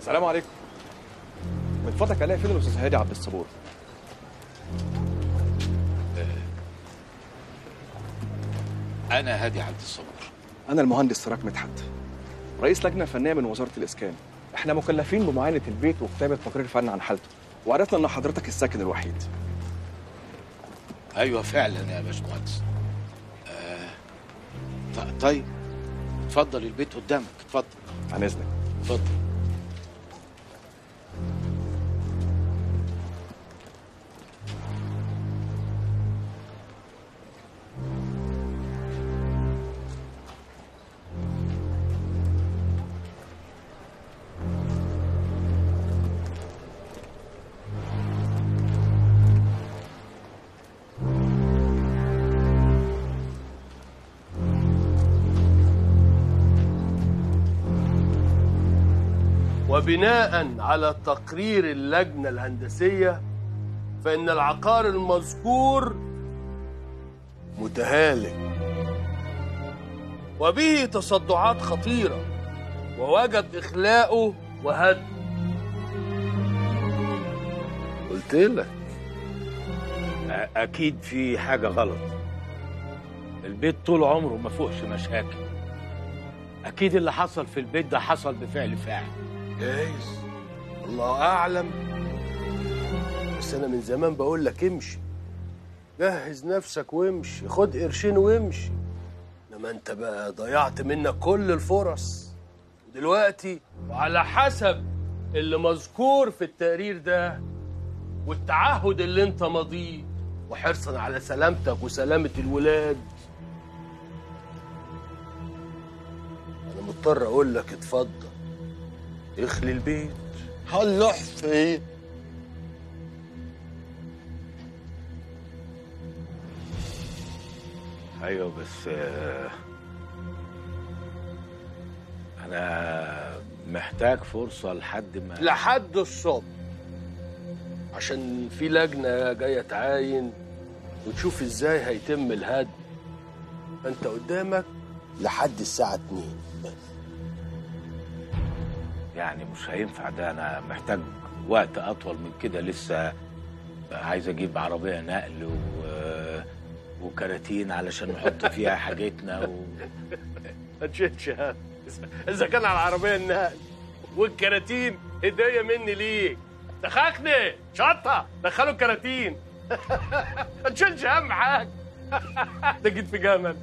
السلام عليكم من فضلك الاقي فين الاستاذ هادي عبد الصبور انا هادي عبد الصبور انا المهندس سراج مدحت رئيس لجنه فنيه من وزاره الاسكان احنا مكلفين بمعاينه البيت وكتابه تقرير فني عن حالته وعرفنا ان حضرتك الساكن الوحيد ايوه فعلا يا باشمهندس آه ط- طيب اتفضل البيت قدامك اتفضل عن اذنك اتفضل وبناء على تقرير اللجنة الهندسية فإن العقار المذكور متهالك وبه تصدعات خطيرة ووجب إخلاؤه وهدمه قلت لك أكيد في حاجة غلط البيت طول عمره ما فيهوش مشاكل أكيد اللي حصل في البيت ده حصل بفعل فاعل جايز الله أعلم بس أنا من زمان بقول لك امشي جهز نفسك وامشي خد قرشين وامشي انما انت بقى ضيعت منك كل الفرص ودلوقتي وعلى حسب اللي مذكور في التقرير ده والتعهد اللي انت ماضيه وحرصا على سلامتك وسلامة الولاد انا مضطر اقول لك اتفضل اخلي البيت هنروح فين؟ أيوه بس آه، أنا محتاج فرصة لحد ما لحد الصبح عشان في لجنة جاية تعاين وتشوف ازاي هيتم الهدم فانت قدامك لحد الساعة 2 بس يعني مش هينفع ده أنا محتاج وقت أطول من كده لسه عايز أجيب عربية نقل و... وكراتين علشان نحط فيها حاجتنا و... ما تشيلش هم. اذا كان على العربية النقل والكراتين هدية مني ليك دخلني شطة دخلوا الكراتين ما تشيلش هم حاجة ده جيت في جمل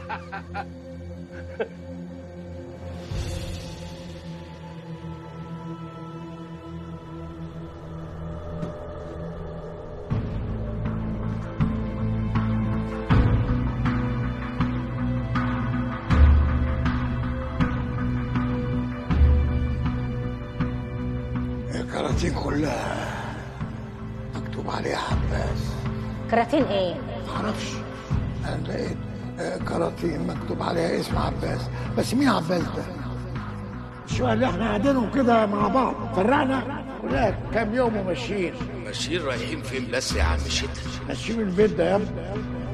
الكراتين كلها مكتوب عليها عباس كراتين ايه؟ معرفش انا لقيت آه، كراتين مكتوب عليها اسم عباس بس مين عباس ده؟ الشوية اللي احنا قاعدينهم كده مع بعض فرقنا ولا كام يوم وماشيين ماشيين رايحين فين بس يا عم شتا ماشيين البيت ده يا ابني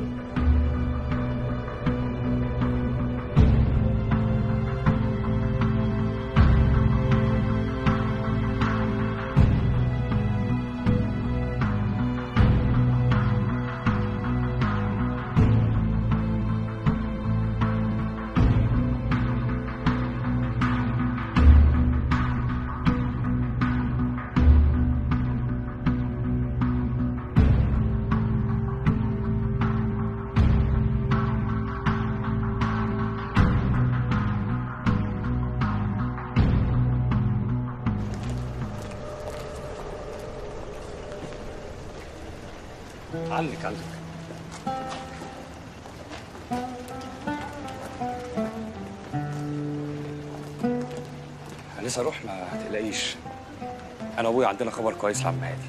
علك علك لسه اروح ما تقلقيش انا وابويا عندنا خبر كويس لعم هادي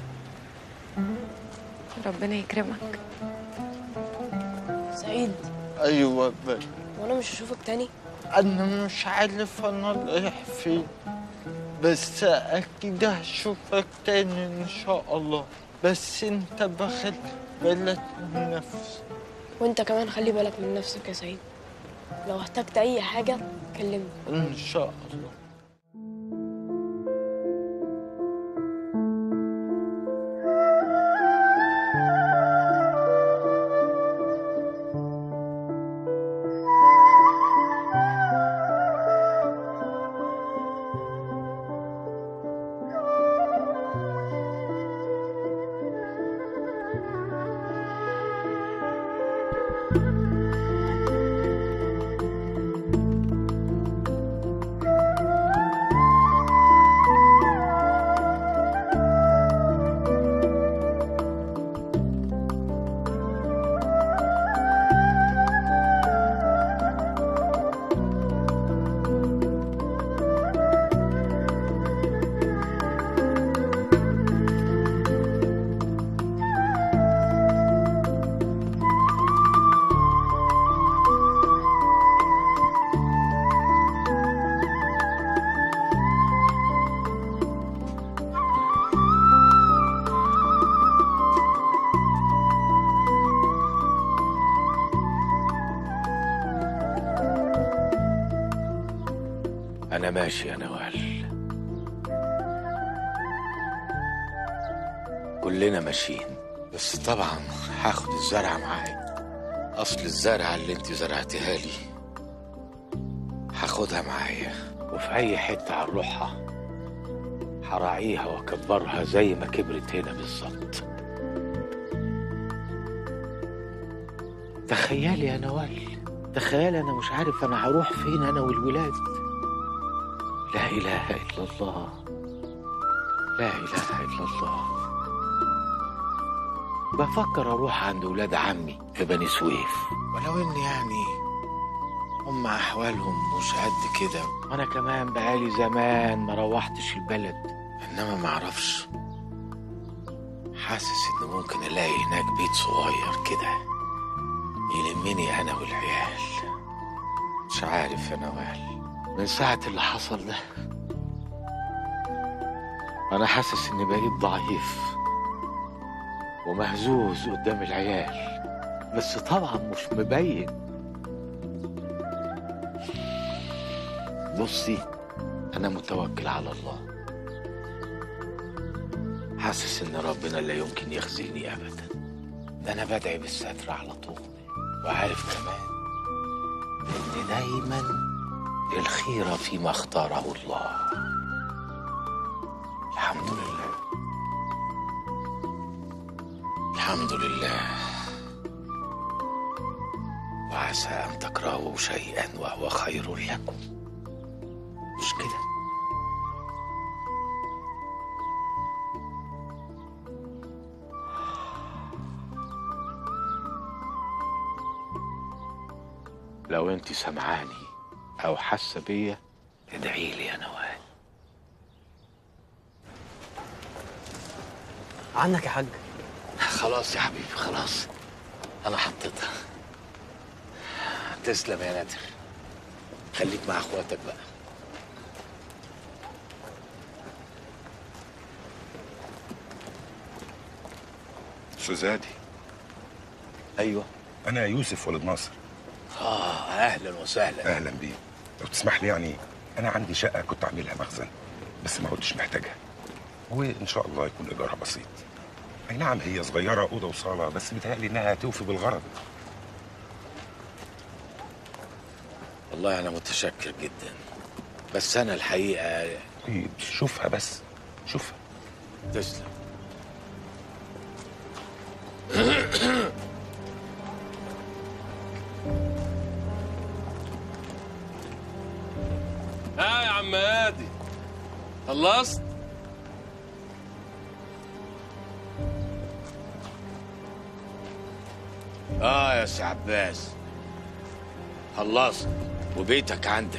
ربنا يكرمك سعيد ايوه بس وانا مش هشوفك تاني انا مش عارف انا رايح فين بس اكيد هشوفك تاني ان شاء الله بس انت باخد بالك من نفسك وانت كمان خلي بالك من نفسك يا سعيد لو احتجت اي حاجه كلمني ان شاء الله انا ماشي يا نوال كلنا ماشيين بس طبعا هاخد الزرعه معايا اصل الزرعه اللي انت زرعتها لي هاخدها معايا وفي اي حته هنروحها هراعيها واكبرها زي ما كبرت هنا بالظبط تخيلي يا نوال تخيل انا مش عارف انا هروح فين انا والولاد لا اله الا الله لا اله الا الله بفكر اروح عند ولاد عمي في بني سويف ولو ان يعني هم احوالهم مش قد كده وانا كمان بقالي زمان ما روحتش البلد انما ما اعرفش حاسس ان ممكن الاقي هناك بيت صغير كده يلمني انا والعيال مش عارف يا نوال من ساعة اللي حصل ده انا حاسس اني بقيت ضعيف ومهزوز قدام العيال بس طبعا مش مبين بصي انا متوكل على الله حاسس ان ربنا لا يمكن يخزيني ابدا ده انا بدعي بالستر على طول وعارف كمان ان دايما الخير فيما اختاره الله الحمد لله الحمد لله وعسى ان تكرهوا شيئا وهو خير لكم مش كده لو انت سمعاني او حاسه بيا ادعي لي يا نوال عنك يا حاج خلاص يا حبيبي خلاص انا حطيتها تسلم يا نادر خليك مع اخواتك بقى استاذ هادي ايوه انا يوسف ولد ناصر اه اهلا وسهلا اهلا بيه لو تسمح لي يعني انا عندي شقه كنت عاملها مخزن بس ما كنتش محتاجها وان شاء الله يكون ايجارها بسيط اي نعم هي صغيره اوضه وصاله بس بيتهيألي انها توفي بالغرض والله انا متشكر جدا بس انا الحقيقه طيب شوفها بس شوفها تسلم ها يا عم هادي خلصت اه يا سي عباس خلصت وبيتك عندك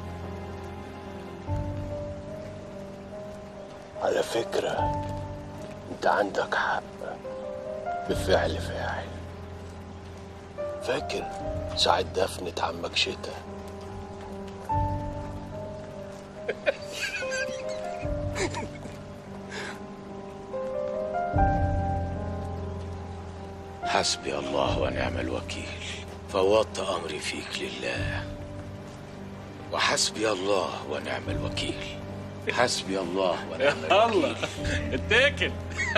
على فكرة انت عندك حق بفعل فاعل فاكر ساعة دفنة عمك شتا حسبي الله ونعم الوكيل فوضت امري فيك لله وحسبي الله ونعم الوكيل حسبي الله ونعم الوكيل اتكل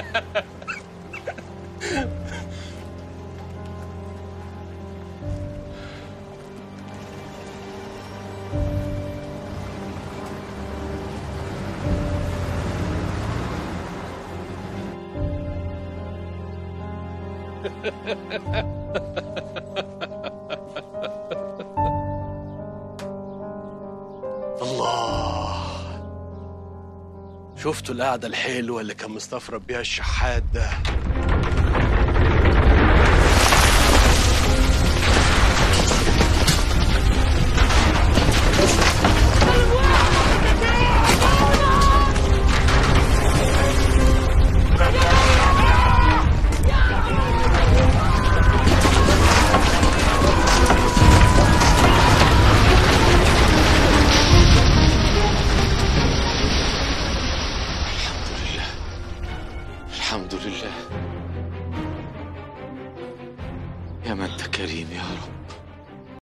الله شفتوا القعدة الحلوة اللي كان مستفرد بيها الشحات ده الحمد لله الحمد لله يا من انت كريم يا رب